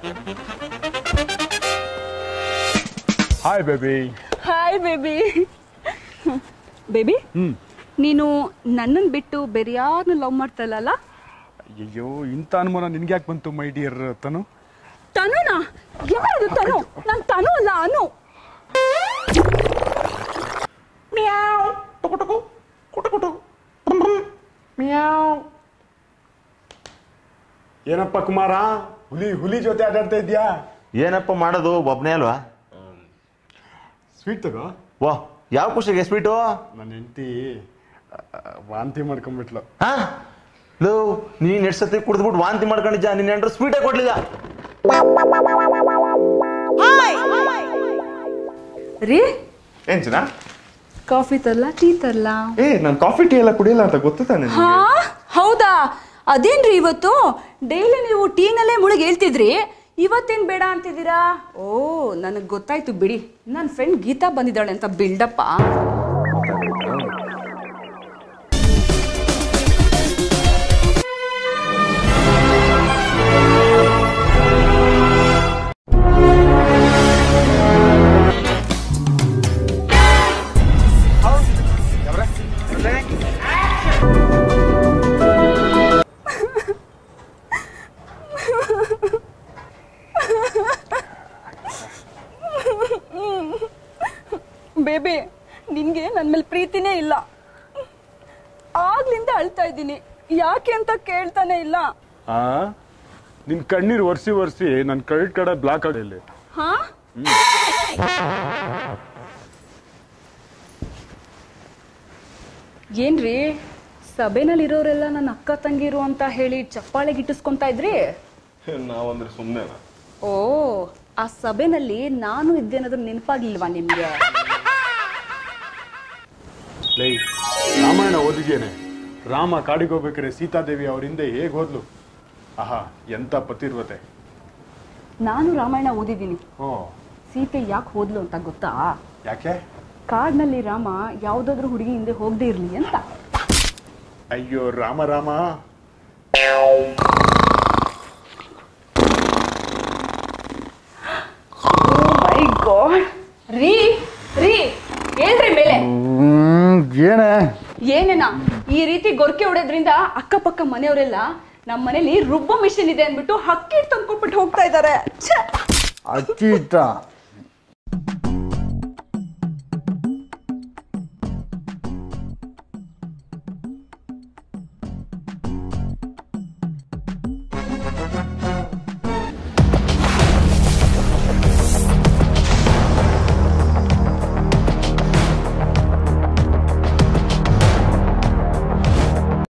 hi baby hi baby baby hmm ನೀನು ನನ್ನನ್ನು ಬಿಟ್ಟು ಬೇರೆ ಯಾರನ್ನು ಲವ್ ಮಾಡ್ತಲ್ಲ ಅಯ್ಯೋ ಇಂಥ ಅನುಮಾನ ನಿನ್ಗೆ ಯಾಕೆ ಬಂತು ಮೈ ಡಿಯರ್ ತನು ತನುನಾ ಯಾರು ತನು ನಾನು ತನು ಅಲ್ಲ ಅನು ಏನಪ್ಪ ಕುಮಾರ ಹುಲಿ ಹುಲಿ ಜೊತೆ ಆಟಾಡ್ತಾ ಇದ್ಯಾ ಏನಪ್ಪ ಮಾಡೋದು ಒಬ್ಬನೇ ಅಲ್ವಾ ಸ್ವೀಟ್ ತಗೋ ವಾ ಯಾವ ಖುಷಿಗೆ ಸ್ವೀಟು ನನ್ನ ಹೆಂಡತಿ ವಾಂತಿ ಮಾಡ್ಕೊಂಡ್ಬಿಟ್ಲು ಹಾ ಲೋ ನೀನ್ ಎಷ್ಟು ಸತಿ ಕುಡಿದ್ಬಿಟ್ಟು ವಾಂತಿ ಮಾಡ್ಕೊಂಡಿದ್ದ ನಿನ್ನ ಹೆಂಡ್ರು ಸ್ವೀಟೇ ಕೊಡ್ಲಿಲ್ಲ ರೀ ಏನ್ ಜನ ಕಾಫಿ ತರಲ್ಲ ಟೀ ತರಲ್ಲ ಏ ನಾನು ಕಾಫಿ ಟೀ ಎಲ್ಲ ಕುಡಿಯಲ್ಲ ಅಂತ ಗೊತ್ತು ತಾನೆ ಹಾ ಹೌದಾ ಅದೇನ್ರಿ ಇವತ್ತು ಡೈಲಿ ನೀವು ಟೀನಲ್ಲೇ ಮುಳುಗಿ ಹೇಳ್ತಿದ್ರಿ ಇವತ್ತೇನ್ ಬೇಡ ಅಂತಿದ್ದೀರಾ ಓ ನನಗೆ ಗೊತ್ತಾಯ್ತು ಬಿಡಿ ನನ್ನ ಫ್ರೆಂಡ್ ಗೀತಾ ಬಂದಿದ್ದಾಳೆ ಅಂತ ಬಿಲ್ಡಪ್ಪ ಬೇಬಿ ನಿನ್ಗೆ ನನ್ನ ಮೇಲೆ ಪ್ರೀತಿನೇ ಇಲ್ಲ ಆಗ್ಲಿಂದ ಅಳ್ತಾ ಇದ್ದೀನಿ ಯಾಕೆ ಅಂತ ಕೇಳ್ತಾನೆ ಇಲ್ಲ ಆ ನಿನ್ ಕಣ್ಣೀರ್ ಒರ್ಸಿ ಒರ್ಸಿ ನನ್ನ ಕ್ರೆಡಿಟ್ ಕಾರ್ಡ್ ಬ್ಲಾಕ್ ಆಗಿಲ್ಲ ಹಾ ಏನ್ರಿ ಸಭೆನಲ್ಲಿ ಇರೋರೆಲ್ಲ ನನ್ನ ಅಕ್ಕ ತಂಗಿರು ಅಂತ ಹೇಳಿ ಚಪ್ಪಾಳೆ ಗಿಟ್ಟಿಸ್ಕೊಂತ ಇದ್ರಿ ನಾವಂದ್ರೆ ಸುಮ್ಮನೆ ಓ ಆ ಸಭೆನಲ್ಲಿ ನಾನು ಇದ್ದೇನಾದ್ರೂ ನೆನಪಾಗ್ಲಿಲ್ವಾ ನಿಮ್ಗೆ ಲೈ ರಾಮಾಯಣ ಓದಿದ್ದೇನೆ ರಾಮ ಕಾಡಿಗೆ ಹೋಗ್ಬೇಕಾದ್ರೆ ಸೀತಾದೇವಿ ಅವ್ರ ಹಿಂದೆ ಹೇಗ್ ಹೋದ್ಲು ಆಹಾ ಎಂತ ಪತಿರ್ವತೆ ನಾನು ರಾಮಾಯಣ ಓದಿದ್ದೀನಿ ಓ ಸೀತೆ ಯಾಕೆ ಹೋದ್ಲು ಅಂತ ಗೊತ್ತಾ ಯಾಕೆ ಕಾಡ್ನಲ್ಲಿ ರಾಮ ಯಾವ್ದಾದ್ರೂ ಹುಡುಗಿ ಹಿಂದೆ ಹೋಗದೆ ಇರ್ಲಿ ಅಂತ ಅಯ್ಯೋ ರಾಮ ರಾಮ ಮೈ ಗಾಡ್ ರೀ ರೀ ಹೇಳ್ರಿ ಮೇಲೆ ಏನೇ ಏನೇನಾ ಈ ರೀತಿ ಗೊರಕೆ ಹೊಡೆದ್ರಿಂದ ಅಕ್ಕಪಕ್ಕ ಮನೆಯವರೆಲ್ಲ ನಮ್ಮ ಮನೇಲಿ ರುಬ್ಬೋ ಮಿಷಿನ್ ಇದೆ ಅಂದ್ಬಿಟ್ಟು ಹಕ್ಕಿ ತಂದ್ಕೊಟ್ಬಿಟ್ಟು ಹೋಗ್ತಾ ಇದ್ದಾರೆ ಅಕ್ಕಿ ಹಿಟ್ಟ